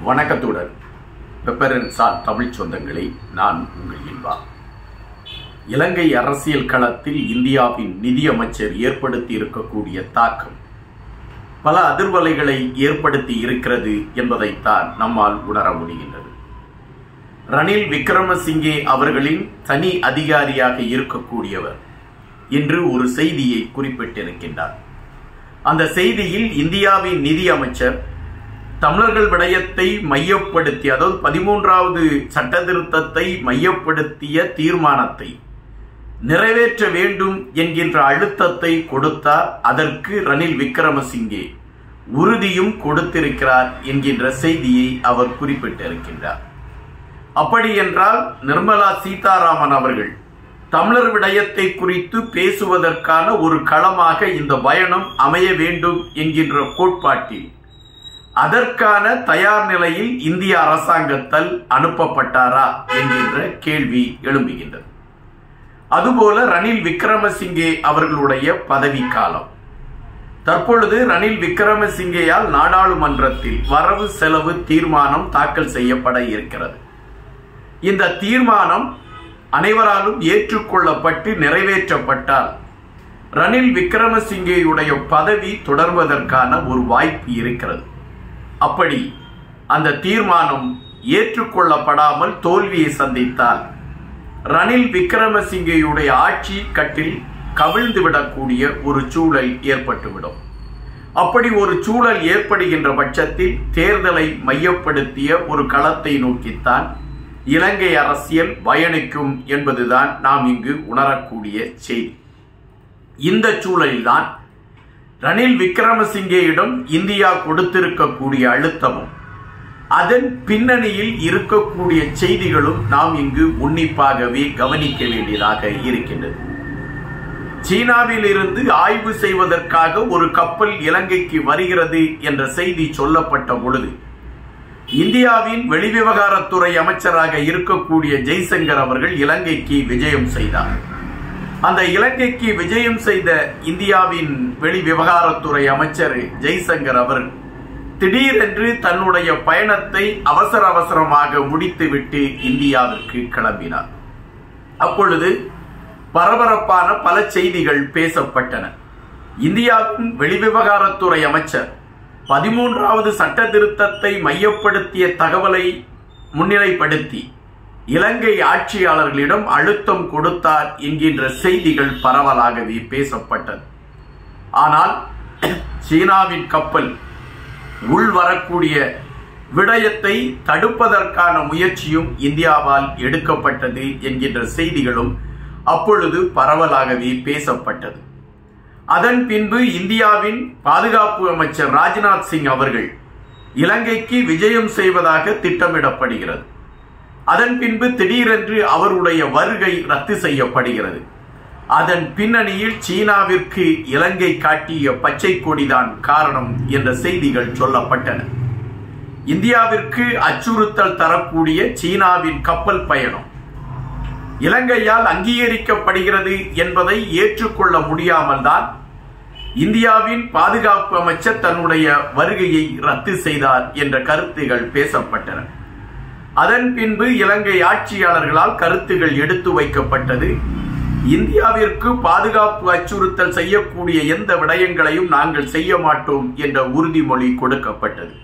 வணக்கத்துடன் பெப்பரன் சார் தமிழ் சொந்தங்களே நான் உங்கள் இன்பா இலங்கை அரசியல் களத்தில் இந்தியாவின் நிதியமைச்சர் ஏற்படுத்தி இருக்கக்கூடிய தாக்கம் பல அதிர்வலைகளை ஏற்படுத்தி இருக்கிறது என்பதைத்தான் நம்மால் உணர முடிகின்றது ரணில் விக்ரமசிங்கே அவர்களின் தனி அதிகாரியாக இருக்கக்கூடியவர் இன்று ஒரு செய்தியை குறிப்பிட்டிருக்கின்றார் அந்த செய்தியில் இந்தியாவின் நிதி அமைச்சர் தமிழர்கள் விடயத்தை மையப்படுத்தி அதாவது பதிமூன்றாவது சட்ட திருத்தத்தை மையப்படுத்திய தீர்மானத்தை நிறைவேற்ற வேண்டும் என்கின்ற அழுத்தத்தை கொடுத்தார் அதற்கு ரணில் விக்ரமசிங்கே உறுதியும் கொடுத்திருக்கிறார் என்கின்ற செய்தியை அவர் குறிப்பிட்டிருக்கின்றார் அப்படி என்றால் நிர்மலா சீதாராமன் அவர்கள் தமிழர் விடயத்தை குறித்து பேசுவதற்கான ஒரு களமாக இந்த பயணம் அமைய வேண்டும் என்கின்ற கோட்பாட்டில் அதற்கான தயார் நிலையில் இந்திய அரசாங்கத்தால் அனுப்பப்பட்டாரா என்கின்ற கேள்வி எழும்புகின்றது அதுபோல ரணில் விக்ரமசிங்கே அவர்களுடைய பதவி காலம் தற்பொழுது ரணில் விக்ரமசிங்கேயால் நாடாளுமன்றத்தில் வரவு செலவு தீர்மானம் தாக்கல் செய்யப்பட இருக்கிறது இந்த தீர்மானம் அனைவராலும் ஏற்றுக்கொள்ளப்பட்டு நிறைவேற்றப்பட்டால் ரணில் விக்ரமசிங்கேயுடைய பதவி தொடர்வதற்கான ஒரு வாய்ப்பு இருக்கிறது அப்படி அந்த தீர்மானம் ஏற்றுக்கொள்ளப்படாமல் தோல்வியை சந்தித்தால் ரணில் விக்ரமசிங்கேயுடைய ஆட்சி கட்டில் கவிழ்ந்துவிடக்கூடிய ஒரு சூழல் ஏற்பட்டுவிடும் அப்படி ஒரு சூழல் ஏற்படுகின்ற பட்சத்தில் தேர்தலை மையப்படுத்திய ஒரு களத்தை நோக்கித்தான் இலங்கை அரசியல் பயணிக்கும் என்பதுதான் நாம் இங்கு உணரக்கூடிய செய்தி இந்த சூழலில்தான் ரணில் விக்ரமசிங்கேயிடம் இந்தியா கொடுத்திருக்கக்கூடிய அழுத்தமும் அதன் பின்னணியில் இருக்கக்கூடிய செய்திகளும் நாம் இங்கு உன்னிப்பாகவே கவனிக்க வேண்டியதாக இருக்கின்றது சீனாவில் இருந்து ஆய்வு செய்வதற்காக ஒரு கப்பல் இலங்கைக்கு வருகிறது என்ற செய்தி சொல்லப்பட்ட பொழுது இந்தியாவின் வெளிவிவகாரத்துறை அமைச்சராக இருக்கக்கூடிய ஜெய்சங்கர் அவர்கள் இலங்கைக்கு விஜயம் செய்தார் அந்த இலங்கைக்கு விஜயம் செய்த இந்தியாவின் வெளிவிவகாரத்துறை அமைச்சர் ஜெய்சங்கர் அவர் திடீரென்று தன்னுடைய பயணத்தை அவசர அவசரமாக முடித்துவிட்டு இந்தியாவிற்கு கிளம்பினார் அப்பொழுது பரபரப்பான பல செய்திகள் பேசப்பட்டன இந்தியாவின் வெளிவிவகாரத்துறை அமைச்சர் பதிமூன்றாவது சட்ட திருத்தத்தை மையப்படுத்திய தகவலை முன்னிலைப்படுத்தி இலங்கை ஆட்சியாளர்களிடம் அழுத்தம் கொடுத்தார் என்கின்ற செய்திகள் பரவலாகவே பேசப்பட்டது ஆனால் சீனாவின் கப்பல் உள் வரக்கூடிய விடயத்தை தடுப்பதற்கான முயற்சியும் இந்தியாவால் எடுக்கப்பட்டது என்கின்ற செய்திகளும் அப்பொழுது பரவலாகவே பேசப்பட்டது அதன் பின்பு இந்தியாவின் பாதுகாப்பு அமைச்சர் ராஜ்நாத் சிங் அவர்கள் இலங்கைக்கு விஜயம் செய்வதாக திட்டமிடப்படுகிறது அதன் பின்பு திடீரென்று அவருடைய வருகை ரத்து செய்யப்படுகிறது அதன் பின்னணியில் சீனாவிற்கு இலங்கை காட்டிய பச்சை கொடிதான் காரணம் என்ற செய்திகள் சொல்லப்பட்டன இந்தியாவிற்கு அச்சுறுத்தல் தரக்கூடிய சீனாவின் கப்பல் பயணம் இலங்கையால் அங்கீகரிக்கப்படுகிறது என்பதை ஏற்றுக்கொள்ள முடியாமல் தான் இந்தியாவின் பாதுகாப்பு அமைச்சர் தன்னுடைய வருகையை ரத்து செய்தார் என்ற கருத்துகள் பேசப்பட்டன அதன் பின்பு இலங்கை ஆட்சியாளர்களால் கருத்துகள் எடுத்து வைக்கப்பட்டது இந்தியாவிற்கு பாதுகாப்பு அச்சுறுத்தல் செய்யக்கூடிய எந்த விடயங்களையும் நாங்கள் செய்ய மாட்டோம் என்ற உறுதிமொழி கொடுக்கப்பட்டது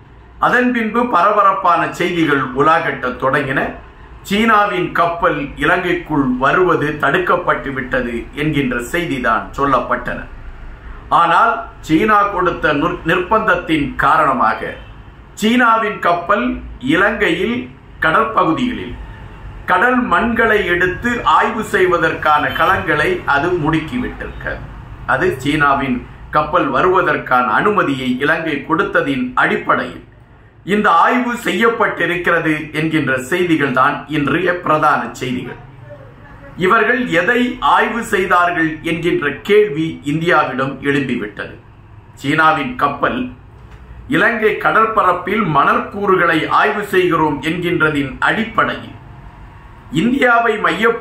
அதன் பின்பு பரபரப்பான செய்திகள் உலாகட்ட தொடங்கின சீனாவின் கப்பல் இலங்கைக்குள் வருவது தடுக்கப்பட்டு விட்டது என்கின்ற செய்திதான் சொல்லப்பட்டன ஆனால் சீனா கொடுத்த நிர்பந்தத்தின் காரணமாக சீனாவின் கப்பல் இலங்கையில் கடற்பகுதிகளில் கடல் மண்களை எடுத்து ஆய்வு செய்வதற்கான களங்களை அது முடுக்கிவிட்டிருக்க அது சீனாவின் கப்பல் வருவதற்கான அனுமதியை இலங்கை கொடுத்ததின் அடிப்படையில் இந்த ஆய்வு செய்யப்பட்டிருக்கிறது என்கின்ற செய்திகள் தான் இன்றைய பிரதான செய்திகள் இவர்கள் எதை ஆய்வு செய்தார்கள் என்கின்ற கேள்வி இந்தியாவிடம் எழும்பிவிட்டது சீனாவின் கப்பல் இலங்கை கடற்பரப்பில் மணற்கூறுகளை ஆய்வு செய்கிறோம் என்கின்றதின் அடிப்படையில் இந்தியாவை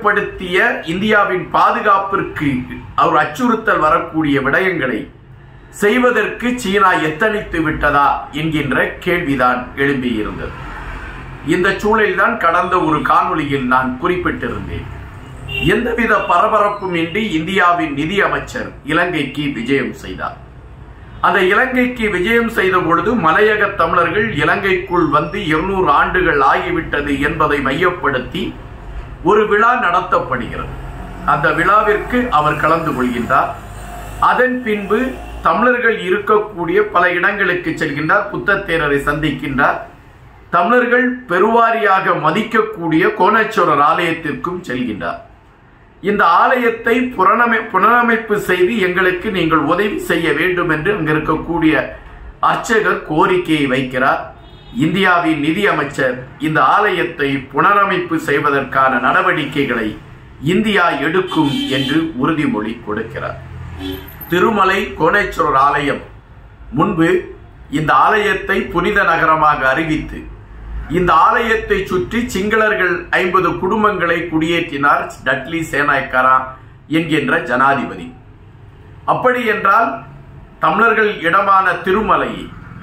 மையப்படுத்திய இந்தியாவின் பாதுகாப்பிற்கு அவர் அச்சுறுத்தல் வரக்கூடிய விடயங்களை செய்வதற்கு சீனா எத்தனித்து விட்டதா என்கின்ற கேள்விதான் எழும்பியிருந்தது இந்த சூழலில்தான் கடந்த ஒரு காணொளியில் நான் குறிப்பிட்டிருந்தேன் எந்தவித பரபரப்பும் இன்றி இந்தியாவின் நிதி அமைச்சர் இலங்கைக்கு விஜயம் செய்தார் அந்த இலங்கைக்கு விஜயம் செய்த பொழுது மலையக தமிழர்கள் இலங்கைக்குள் வந்து இருநூறு ஆண்டுகள் ஆகிவிட்டது என்பதை மையப்படுத்தி ஒரு விழா நடத்தப்படுகிறது அந்த விழாவிற்கு அவர் கலந்து கொள்கின்றார் அதன் பின்பு தமிழர்கள் இருக்கக்கூடிய பல இடங்களுக்கு செல்கின்றார் புத்தத்தேரரை சந்திக்கின்றார் தமிழர்கள் பெருவாரியாக மதிக்கக்கூடிய கோணேஸ்வரர் ஆலயத்திற்கும் செல்கின்றார் இந்த ஆலயத்தை புனரமை புனரமைப்பு செய்து எங்களுக்கு நீங்கள் உதவி செய்ய வேண்டும் என்று அங்கு இருக்கக்கூடிய அர்ச்சகர் கோரிக்கையை வைக்கிறார் இந்தியாவின் நிதி அமைச்சர் இந்த ஆலயத்தை புனரமைப்பு செய்வதற்கான நடவடிக்கைகளை இந்தியா எடுக்கும் என்று உறுதிமொழி கொடுக்கிறார் திருமலை கோணேஸ்வரர் ஆலயம் முன்பு இந்த ஆலயத்தை புனித நகரமாக அறிவித்து இந்த ஆலயத்தை சுற்றி சிங்களர்கள் ஐம்பது குடும்பங்களை குடியேற்றினார் டட்லி சேனாய்கரா என்கின்ற ஜனாதிபதி அப்படி என்றால் தமிழர்கள் இடமான திருமலையை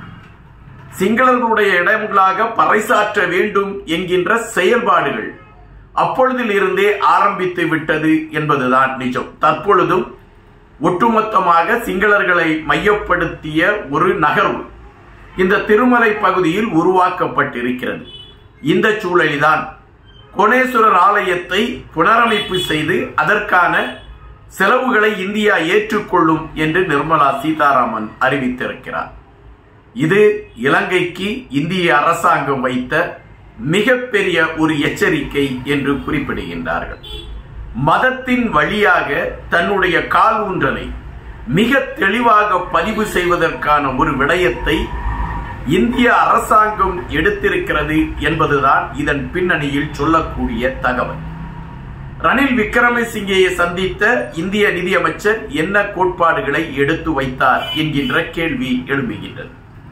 சிங்களர்களுடைய இடங்களாக பறைசாற்ற வேண்டும் என்கின்ற செயல்பாடுகள் அப்பொழுதில் இருந்தே ஆரம்பித்து விட்டது என்பதுதான் நிஜம் தற்பொழுதும் ஒட்டுமொத்தமாக சிங்களர்களை மையப்படுத்திய ஒரு நகர்வு இந்த திருமலை பகுதியில் உருவாக்கப்பட்டிருக்கிறது இந்த சூழலில்தான் கோணேஸ்வரர் ஆலயத்தை புனரமைப்பு செய்து அதற்கான செலவுகளை இந்தியா ஏற்றுக்கொள்ளும் என்று நிர்மலா சீதாராமன் அறிவித்திருக்கிறார் இது இலங்கைக்கு இந்திய அரசாங்கம் வைத்த மிகப்பெரிய ஒரு எச்சரிக்கை என்று குறிப்பிடுகின்றார்கள் மதத்தின் வழியாக தன்னுடைய கால் ஊன்றலை மிக தெளிவாக பதிவு செய்வதற்கான ஒரு விடயத்தை இந்திய அரசாங்கம் எடுத்திருக்கிறது என்பதுதான் இதன் பின்னணியில் சொல்லக்கூடிய தகவல் ரணில் விக்ரமசிங்கேயை சந்தித்த இந்திய நிதியமைச்சர் என்ன கோட்பாடுகளை எடுத்து வைத்தார் என்கின்ற கேள்வி எழும்புகின்றது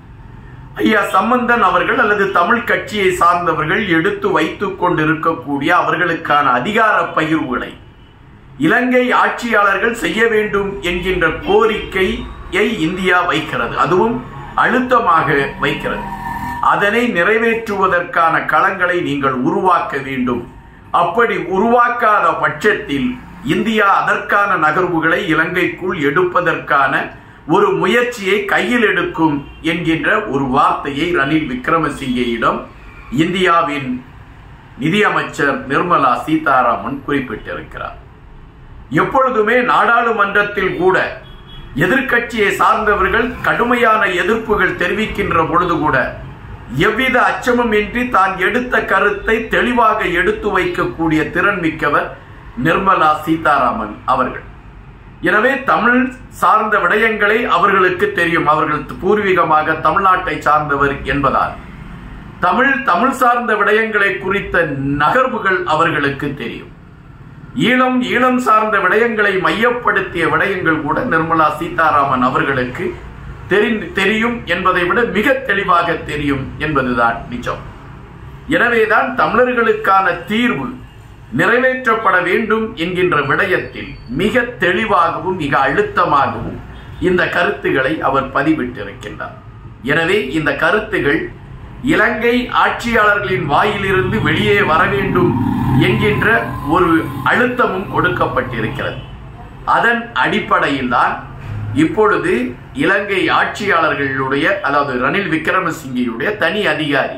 ஐயா சம்பந்தன் அவர்கள் அல்லது தமிழ் கட்சியை சார்ந்தவர்கள் எடுத்து வைத்துக் கொண்டிருக்கக்கூடிய அவர்களுக்கான அதிகார பகிர்வுகளை இலங்கை ஆட்சியாளர்கள் செய்ய வேண்டும் என்கின்ற கோரிக்கையை இந்தியா வைக்கிறது அதுவும் அழுத்தமாக வைக்கிறது அதனை நிறைவேற்றுவதற்கான களங்களை நீங்கள் உருவாக்க வேண்டும் அப்படி உருவாக்காத பட்சத்தில் இந்தியா அதற்கான நகர்வுகளை இலங்கைக்குள் எடுப்பதற்கான ஒரு முயற்சியை கையில் எடுக்கும் என்கின்ற ஒரு வார்த்தையை ரணில் விக்ரமசிங்கேயிடம் இந்தியாவின் நிதியமைச்சர் நிர்மலா சீதாராமன் குறிப்பிட்டிருக்கிறார் எப்பொழுதுமே நாடாளுமன்றத்தில் கூட எதிர்க்கட்சியை சார்ந்தவர்கள் கடுமையான எதிர்ப்புகள் தெரிவிக்கின்ற பொழுது கூட எவ்வித அச்சமும் இன்றி தான் எடுத்த கருத்தை தெளிவாக எடுத்து வைக்கக்கூடிய திறன் மிக்கவர் நிர்மலா சீதாராமன் அவர்கள் எனவே தமிழ் சார்ந்த விடயங்களை அவர்களுக்கு தெரியும் அவர்கள் பூர்வீகமாக தமிழ்நாட்டை சார்ந்தவர் என்பதால் தமிழ் தமிழ் சார்ந்த விடயங்களை குறித்த நகர்வுகள் அவர்களுக்கு தெரியும் ஈழம் ஈழம் சார்ந்த விடயங்களை மையப்படுத்திய விடயங்கள் கூட நிர்மலா சீதாராமன் அவர்களுக்கு தெரியும் என்பதை விட மிக தெளிவாக தெரியும் என்பதுதான் நிஜம் எனவேதான் தமிழர்களுக்கான தீர்வு நிறைவேற்றப்பட வேண்டும் என்கின்ற விடயத்தில் மிக தெளிவாகவும் மிக அழுத்தமாகவும் இந்த கருத்துக்களை அவர் பதிவிட்டிருக்கின்றார் எனவே இந்த கருத்துகள் இலங்கை ஆட்சியாளர்களின் வாயிலிருந்து வெளியே வர வேண்டும் என்கின்ற ஒரு அழுத்தமும் கொடுக்கப்பட்டிருக்கிறது அதன் அடிப்படையில் தான் இப்பொழுது இலங்கை ஆட்சியாளர்களுடைய அதாவது ரணில் விக்ரமசிங்கியுடைய தனி அதிகாரி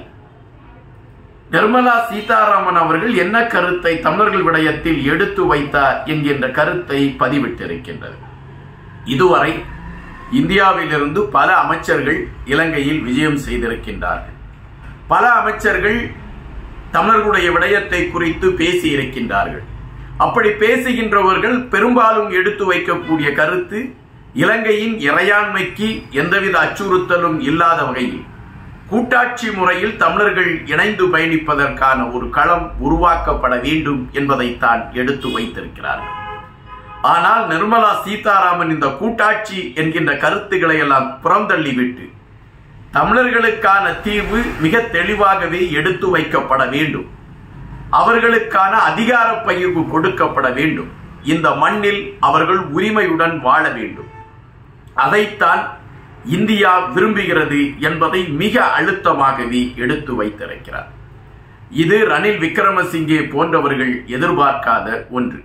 நிர்மலா சீதாராமன் அவர்கள் என்ன கருத்தை தமிழர்கள் விடயத்தில் எடுத்து வைத்தார் என்கின்ற கருத்தை பதிவிட்டிருக்கின்றது இதுவரை இந்தியாவிலிருந்து பல அமைச்சர்கள் இலங்கையில் விஜயம் செய்திருக்கின்றார்கள் பல அமைச்சர்கள் தமிழர்களுடைய விடயத்தை குறித்து பேசி இருக்கின்றார்கள் அப்படி பேசுகின்றவர்கள் பெரும்பாலும் எடுத்து வைக்கக்கூடிய கருத்து இலங்கையின் இறையாண்மைக்கு எந்தவித அச்சுறுத்தலும் இல்லாத வகையில் கூட்டாட்சி முறையில் தமிழர்கள் இணைந்து பயணிப்பதற்கான ஒரு களம் உருவாக்கப்பட வேண்டும் என்பதைத்தான் எடுத்து வைத்திருக்கிறார்கள் ஆனால் நிர்மலா சீதாராமன் இந்த கூட்டாட்சி என்கின்ற கருத்துக்களை எல்லாம் புறந்தள்ளிவிட்டு தமிழர்களுக்கான தீர்வு மிக தெளிவாகவே எடுத்து வைக்கப்பட வேண்டும் அவர்களுக்கான அதிகார பகிர்வு கொடுக்கப்பட வேண்டும் இந்த மண்ணில் அவர்கள் உரிமையுடன் வாழ வேண்டும் அதைத்தான் இந்தியா விரும்புகிறது என்பதை மிக அழுத்தமாகவே எடுத்து வைத்திருக்கிறார் இது ரணில் விக்ரமசிங்கே போன்றவர்கள் எதிர்பார்க்காத ஒன்று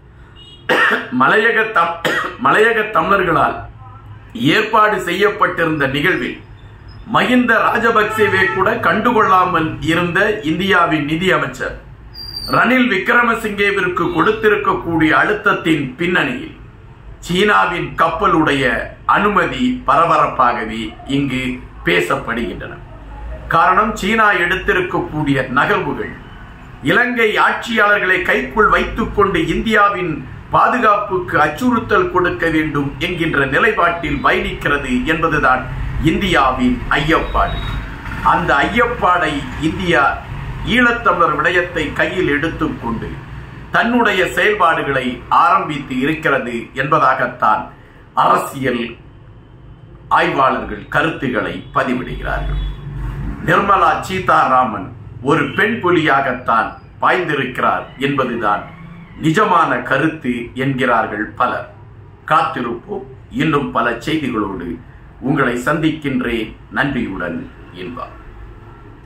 மலையக தம் மலையக தமிழர்களால் ஏற்பாடு செய்யப்பட்டிருந்த நிகழ்வில் மஹிந்த ராஜபக்சேவே கூட கண்டுகொள்ளாமல் இருந்த இந்தியாவின் நிதி அமைச்சர் ரணில் விக்ரமசிங்கேவிற்கு கொடுத்திருக்கக்கூடிய அழுத்தத்தின் பின்னணியில் சீனாவின் கப்பலுடைய அனுமதி பரபரப்பாகவே இங்கு பேசப்படுகின்றன காரணம் சீனா எடுத்திருக்கக்கூடிய நகர்வுகள் இலங்கை ஆட்சியாளர்களை கைக்குள் வைத்துக் கொண்டு இந்தியாவின் பாதுகாப்புக்கு அச்சுறுத்தல் கொடுக்க வேண்டும் என்கின்ற நிலைப்பாட்டில் பயணிக்கிறது என்பதுதான் இந்தியாவின் ஐயப்பாடு அந்த ஐயப்பாடை இந்தியா ஈழத்தமிழர் விடயத்தை கையில் எடுத்துக்கொண்டு தன்னுடைய செயல்பாடுகளை ஆரம்பித்து இருக்கிறது என்பதாகத்தான் அரசியல் ஆய்வாளர்கள் கருத்துக்களை பதிவிடுகிறார்கள் நிர்மலா சீதாராமன் ஒரு பெண் புலியாகத்தான் பாய்ந்திருக்கிறார் என்பதுதான் நிஜமான கருத்து என்கிறார்கள் பலர் காத்திருப்போம் இன்னும் பல செய்திகளோடு உங்களை சந்திக்கின்றேன் நன்றியுடன் இன்பம்